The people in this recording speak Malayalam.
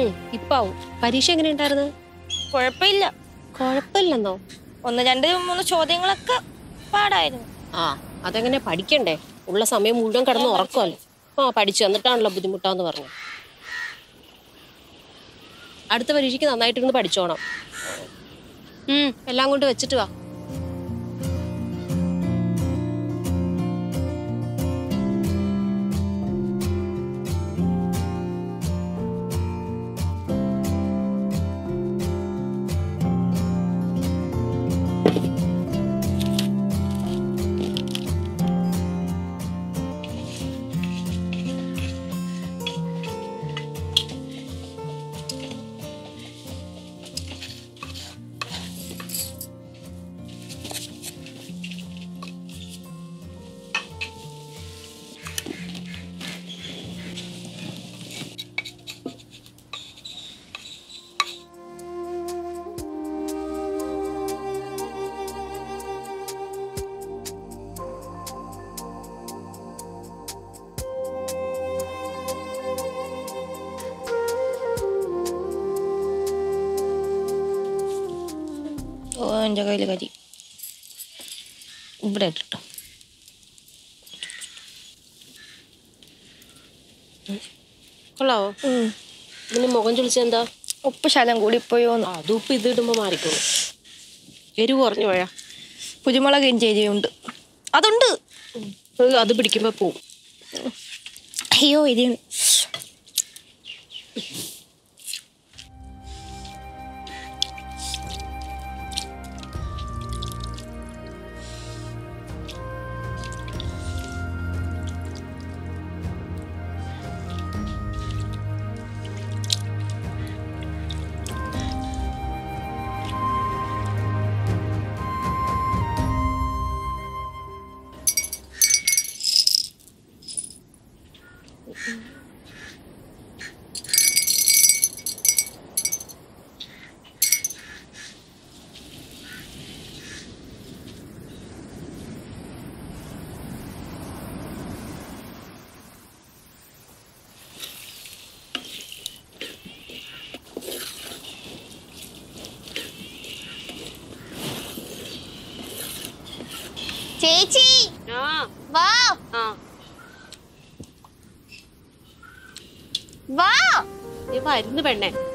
ഉം ഇപ്പാവും പരീക്ഷ എങ്ങനെ ഉണ്ടായിരുന്നു കുഴപ്പമില്ല കുഴപ്പമില്ലെന്നോ ഒന്ന് രണ്ട് മൂന്ന് ചോദ്യങ്ങളൊക്കെ പാടായിരുന്നു ആ അതെങ്ങനെ പഠിക്കണ്ടേ ഉള്ള സമയം മുഴുവൻ കിടന്ന് ഉറക്കമല്ലോ ആ പഠിച്ചു എന്നിട്ടാണല്ലോ ബുദ്ധിമുട്ടാന്ന് പറഞ്ഞു അടുത്ത പരീക്ഷയ്ക്ക് നന്നായിട്ടിരുന്ന് പഠിച്ചോണം ഉം എല്ലാം കൊണ്ട് വെച്ചിട്ട് വാ ഓ എൻ്റെ കയ്യിൽ കരി ഇവിടെ ഇട്ടിട്ടോ കൊള്ളാവോ ഇതിന് മുഖം ചൊളിച്ചെന്താ ഉപ്പ് ശലം കൂടിപ്പോയോന്ന് ആ അതുപ്പ് ഇത് ഇടുമ്പോ മാറിക്കോളും എരിവ് കുറഞ്ഞു പോയാ കുരുമുളക് ഇഞ്ചേരിയുണ്ട് അതുണ്ട് അത് അത് പിടിക്കുമ്പോ പോവും അയ്യോ എരിയാണ് ചേച്ചി ആ വാ ആ വാ നീ വരുന്നു പെണ്ണെ